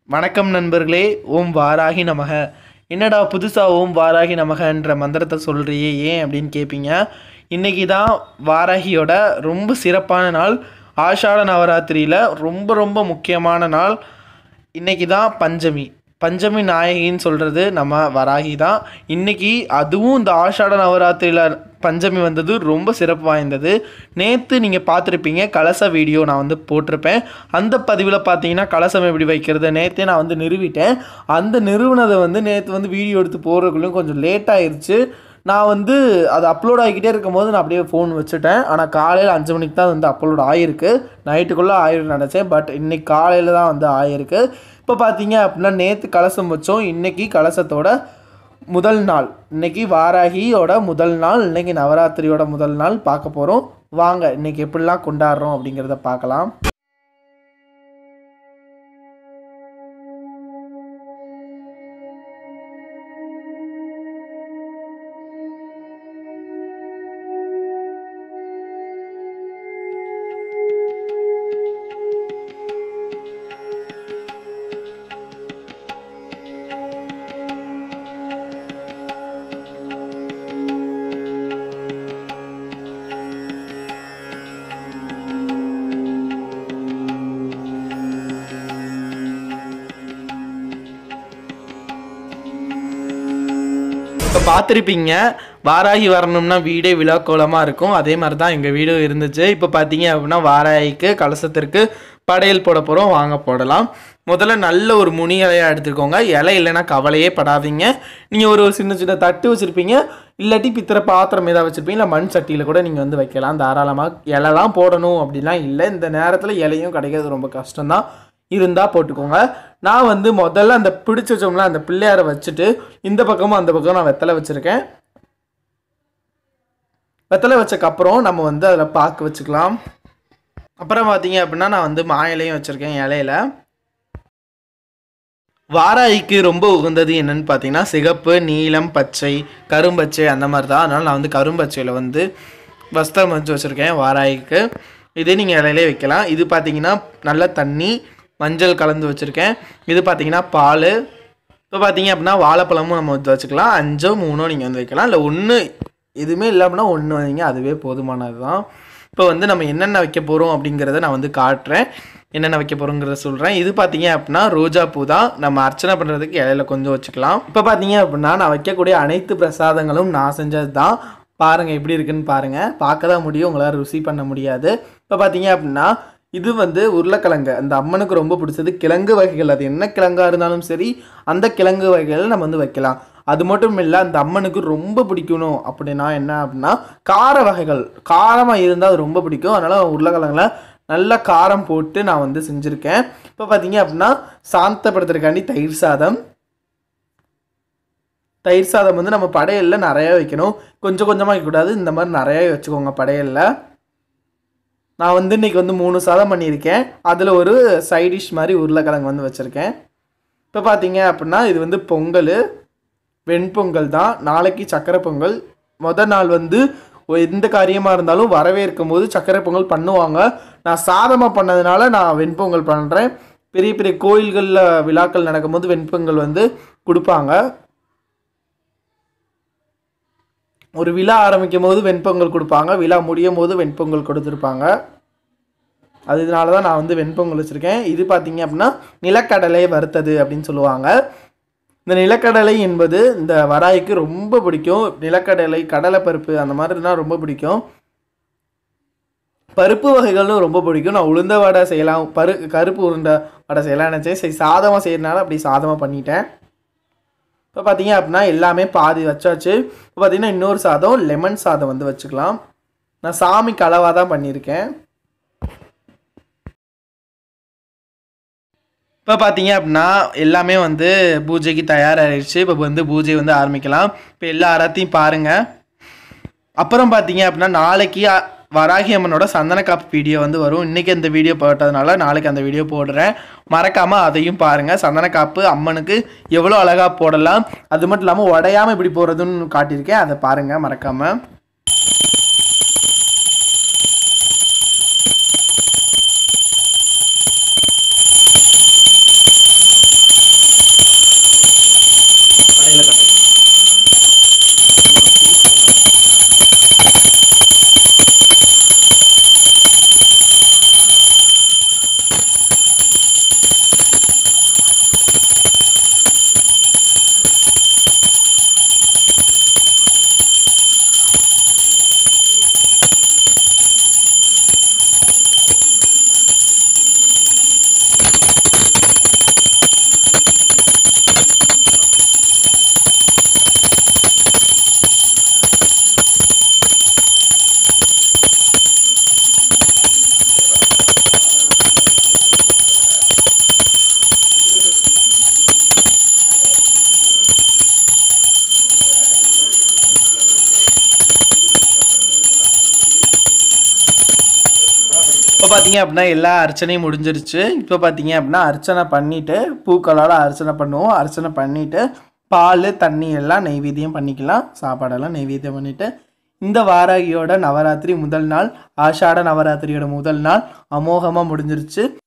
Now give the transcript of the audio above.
வணக்கம் நண்பர்களே ஓம் வாராகி நமக என்னடா புதுசாக ஓம் வாராகி நமகன்ற மந்திரத்தை சொல்கிறியே ஏன் அப்படின்னு கேட்பீங்க இன்றைக்கி தான் வாராகியோட ரொம்ப சிறப்பான நாள் ஆஷாட நவராத்திரியில் ரொம்ப ரொம்ப முக்கியமான நாள் இன்றைக்கி தான் பஞ்சமி பஞ்சமி நாயகின்னு சொல்கிறது நம்ம வராகி தான் இன்றைக்கி அதுவும் இந்த ஆஷாட நவராத்திரியில் பஞ்சமி வந்தது ரொம்ப சிறப்பு வாய்ந்தது நேற்று நீங்கள் பார்த்துருப்பீங்க கலச வீடியோ நான் வந்து போட்டிருப்பேன் அந்த பதிவில் பார்த்தீங்கன்னா கலசம் எப்படி வைக்கிறது நேற்றே நான் வந்து நிறுவிட்டேன் அந்த நிறுவனதை வந்து நேற்று வந்து வீடியோ எடுத்து போடுறதுக்குள்ளேயும் கொஞ்சம் லேட் ஆயிருச்சு நான் வந்து அது அப்லோட் ஆகிக்கிட்டே இருக்கும்போது நான் அப்படியே ஃபோன் வச்சுட்டேன் ஆனால் காலையில் அஞ்சு மணிக்கு தான் வந்து அப்லோட் ஆகிருக்கு நைட்டுக்குள்ளே ஆயிருக்கு நினச்சேன் பட் இன்னைக்கு காலையில் தான் வந்து ஆகிருக்கு இப்போ பார்த்தீங்க அப்படின்னா நேற்று கலசம் வச்சோம் இன்னைக்கு கலசத்தோட முதல் நாள் இன்னைக்கு வாராகியோட முதல் நாள் இன்னைக்கு நவராத்திரியோட முதல் நாள் பார்க்க போகிறோம் வாங்க இன்னைக்கு எப்படிலாம் கொண்டாடுறோம் அப்படிங்கிறத பார்க்கலாம் இப்போ பார்த்துருப்பீங்க வாராகி வரணும்னா வீடே விழாக்கோலமாக இருக்கும் அதே மாதிரி தான் எங்கள் வீடும் இருந்துச்சு இப்போ பார்த்தீங்க அப்படின்னா வாராகிக்கு கலசத்திற்கு படையல் போட போகிறோம் வாங்க போடலாம் முதல்ல நல்ல ஒரு முனி இலையாக எடுத்துக்கோங்க இலை இல்லைன்னா கவலையே படாதீங்க நீங்கள் ஒரு சின்ன சின்ன தட்டு வச்சுருப்பீங்க இல்லாட்டி பித்திர பாத்திரம் ஏதாவது வச்சுருப்பீங்க இல்லை மண் சட்டியில் கூட நீங்கள் வந்து வைக்கலாம் தாராளமாக இலைலாம் போடணும் அப்படிலாம் இல்லை இந்த நேரத்தில் இலையும் கிடைக்கிறது ரொம்ப கஷ்டம்தான் இருந்தால் போட்டுக்கோங்க நான் வந்து முதல்ல அந்த பிடிச்சி வச்சோம்ல அந்த பிள்ளையாரை வச்சுட்டு இந்த பக்கமும் அந்த பக்கம் நான் வெத்தலை வச்சுருக்கேன் வெத்தலை வச்சக்கப்புறம் நம்ம வந்து அதில் பாக்கு வச்சுக்கலாம் அப்புறம் பார்த்தீங்க அப்படின்னா நான் வந்து மா இலையும் வச்சுருக்கேன் இலையில வாராய்க்கு ரொம்ப உகந்தது என்னன்னு பார்த்தீங்கன்னா சிகப்பு நீலம் பச்சை கரும்பச்சை அந்த மாதிரி தான் அதனால் நான் வந்து கரும்பச்சையில் வந்து வஸ்திரம் வச்சு வச்சுருக்கேன் வாராய்க்கு இதே நீங்கள் இலையிலே வைக்கலாம் இது பார்த்தீங்கன்னா நல்ல தண்ணி மஞ்சள் கலந்து வச்சுருக்கேன் இது பார்த்தீங்கன்னா பால் இப்போ பார்த்தீங்க அப்படின்னா வாழைப்பழமும் நம்ம வந்து வச்சுக்கலாம் அஞ்சோ மூணோ நீங்கள் வந்து வைக்கலாம் இல்லை ஒன்று எதுவுமே இல்லை அப்படின்னா ஒன்று வைங்க அதுவே போதுமானது தான் இப்போ வந்து நம்ம என்னென்ன வைக்க போகிறோம் அப்படிங்கிறத நான் வந்து காட்டுறேன் என்னென்ன வைக்க போகிறோங்கிறத சொல்கிறேன் இது பார்த்தீங்க அப்படின்னா ரோஜா பூ தான் நம்ம அர்ச்சனை பண்ணுறதுக்கு இலையில கொஞ்சம் வச்சுக்கலாம் இப்போ பார்த்தீங்க அப்படின்னா நான் வைக்கக்கூடிய அனைத்து பிரசாதங்களும் நான் செஞ்சது தான் பாருங்கள் எப்படி இருக்குன்னு பாருங்கள் பார்க்க தான் முடியும் உங்களால் ருசி பண்ண முடியாது இப்போ பார்த்தீங்க அப்படின்னா இது வந்து உருளைக்கிழங்கு அந்த அம்மனுக்கு ரொம்ப பிடிச்சது கிழங்கு வகைகள் அது என்ன கிழங்காக இருந்தாலும் சரி அந்த கிழங்கு வகைகள் நம்ம வந்து வைக்கலாம் அது மட்டும் இல்லை அந்த அம்மனுக்கு ரொம்ப பிடிக்கணும் அப்படின்னா என்ன அப்படின்னா கார வகைகள் காரமாக இருந்தால் அது ரொம்ப பிடிக்கும் அதனால் உருளைக்கிழங்குல நல்ல காரம் போட்டு நான் வந்து செஞ்சுருக்கேன் இப்போ பார்த்தீங்க அப்படின்னா சாந்தப்படுத்துறதுக்காண்டி தயிர் சாதம் தயிர் சாதம் வந்து நம்ம படையலில் நிறையா வைக்கணும் கொஞ்சம் கொஞ்சமாக வைக்கக்கூடாது இந்த மாதிரி நிறையா வச்சுக்கோங்க படையலில் நான் வந்து இன்றைக்கி வந்து மூணு சாதம் பண்ணியிருக்கேன் அதில் ஒரு சைட் டிஷ் மாதிரி உருளைக்கிழங்கு வந்து வச்சுருக்கேன் இப்போ பார்த்தீங்க அப்படின்னா இது வந்து பொங்கல் வெண்பொங்கல் தான் நாளைக்கு சக்கரை பொங்கல் மொதல் நாள் வந்து ஒ- எந்த காரியமாக இருந்தாலும் வரவேற்கும் போது சக்கரை பொங்கல் பண்ணுவாங்க நான் சாதமாக பண்ணதுனால நான் வெண்பொங்கல் பண்ணுறேன் பெரிய பெரிய கோயில்களில் விழாக்கள் நடக்கும்போது வெண்பொங்கல் வந்து கொடுப்பாங்க ஒரு விழா ஆரம்பிக்கும் போது வெண்பொங்கல் கொடுப்பாங்க விழா முடியும் போது வெண்பொங்கல் கொடுத்துருப்பாங்க அதனால தான் நான் வந்து வெண்பொங்கல் வச்சுருக்கேன் இது பார்த்தீங்க அப்படின்னா நிலக்கடலை வறுத்தது அப்படின்னு சொல்லுவாங்க இந்த நிலக்கடலை என்பது இந்த வராய்க்கு ரொம்ப பிடிக்கும் நிலக்கடலை கடலை பருப்பு அந்த மாதிரினா ரொம்ப பிடிக்கும் பருப்பு வகைகளும் ரொம்ப பிடிக்கும் நான் உளுந்த வடை செய்யலாம் பரு கருப்பு உருண்டை வடை செய்யலாம் நினச்சேன் சரி சாதமாக செய்யறதுனால அப்படி சாதமாக பண்ணிட்டேன் இப்போ பார்த்தீங்க அப்படின்னா எல்லாமே பாதி வச்சாச்சு இப்போ பார்த்தீங்கன்னா இன்னொரு சாதம் லெமன் சாதம் வந்து வச்சுக்கலாம் நான் சாமி கலவாக தான் பண்ணியிருக்கேன் இப்போ பார்த்தீங்க அப்படின்னா எல்லாமே வந்து பூஜைக்கு தயாராகிடுச்சு இப்போ வந்து பூஜை வந்து ஆரம்பிக்கலாம் இப்போ எல்லா ஆராத்தையும் பாருங்கள் அப்புறம் பார்த்தீங்க அப்படின்னா நாளைக்கு அ- வராகி அம்மனோட சந்தன காப்பு வீடியோ வந்து வரும் இன்றைக்கி அந்த வீடியோ போட்டதுனால நாளைக்கு அந்த வீடியோ போடுறேன் மறக்காமல் அதையும் பாருங்கள் சந்தன காப்பு அம்மனுக்கு எவ்வளோ அழகாக போடலாம் அது மட்டும் இல்லாமல் உடையாமல் இப்படி போடுறதுன்னு காட்டியிருக்கேன் அதை பாருங்கள் மறக்காமல் பார்த்தீங்க அப்படின்னா எல்லா அர்ச்சனையும் முடிஞ்சிருச்சு இப்போ பார்த்தீங்க அப்படின்னா அர்ச்சனை பண்ணிட்டு பூக்களால் அர்ச்சனை பண்ணுவோம் அர்ச்சனை பண்ணிட்டு பால் தண்ணி எல்லாம் நெய்வேத்தியம் பண்ணிக்கலாம் சாப்பாடெல்லாம் நெய்வேத்தியம் பண்ணிட்டு இந்த வாராகியோட நவராத்திரி முதல் நாள் ஆஷாட நவராத்திரியோட முதல் நாள் அமோகமாக முடிஞ்சிருச்சு